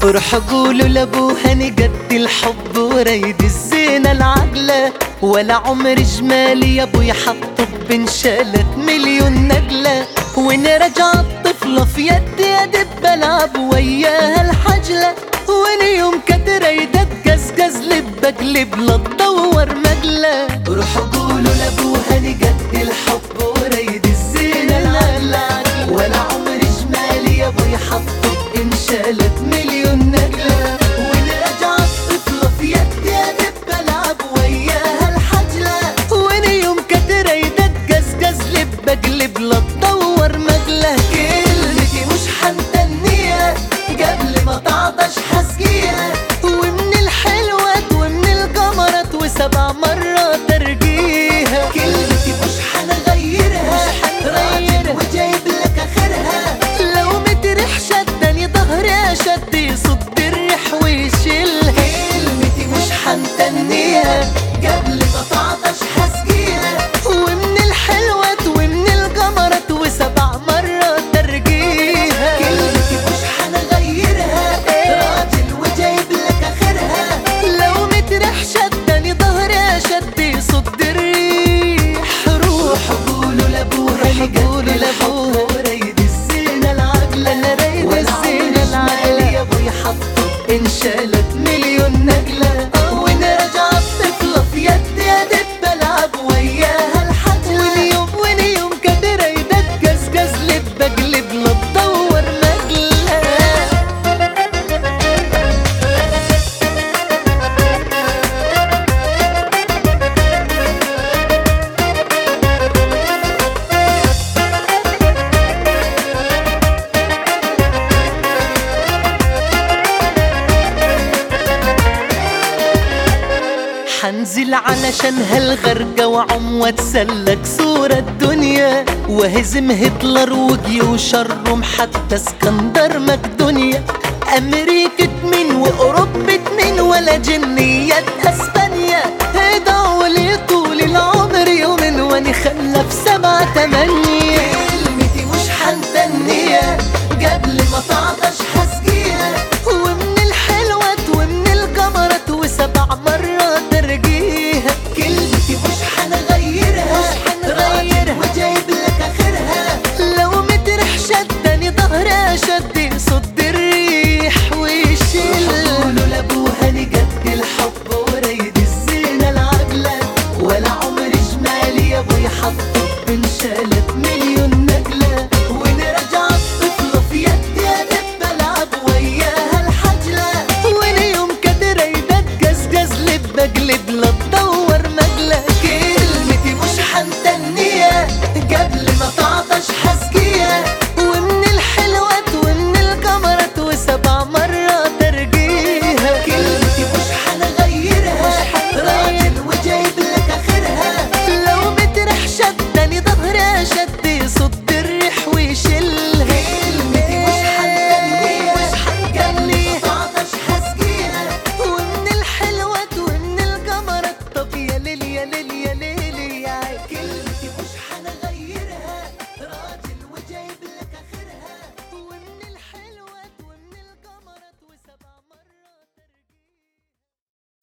روح قولوا لابوها نجد الحب ورايد الزينة العجلة ولا عمر جمالي يا ابوي حطه بنشالت مليون نجلة وين رجع الطفلة في يدي يا دب العب وياها الحجلة وين يوم كانت رايدة تجزجز بقلب لا تدور مجلة روح قولوا لابوها نجد الحب ورايد الزينة العجلة ولا عمر جمالي يا ابوي حطه بانشالت مليون نجلة وين رجع الطفلة في يدي يا دب العب وياها الحجلة وين يوم كانت رايدة تجزجز بقلب لا تدور مجلة كلمتي مش حنتنيها قبل ما تعطش حسقيها ومن الحلوات ومن القمرات وسبع مرات ارجيها كلمتي مش حنغيرها مش حنغيرها وجايب لك اخرها لو مترح شدني ظهري شد يصد الريح ويشيلها كلمتي مش حنتنيها قبل ما تعطش حسقيها ومن الحلوات ومن القمرات وسبع مرات ارجيها كلمتي مش حنغيرها راجل وجايب لك اخرها لو مترح شدني ظهري شد يصد الريح روح قولوا لابوها قولوا لابوها رايد الزينة العجلة انا رايد الزينة العجلة يا ابوي حطه انشالت مليون نجلة وين رجع الطفلة في يدي يا دب العب وياها الحجلة وين يوم وين يوم كانت رايدة تجزجز لب بقلب لا تدور مجلة حنزل علشان هالغرقة وعم واتسلك صورة الدنيا وهزم هتلر وجيوش الروم حتى اسكندر مقدونيا أمريكة مين وأوروبة مين ولا جنية أسبانيا ادعوا لي طول العمر يومين واني خلف سبعة تمانية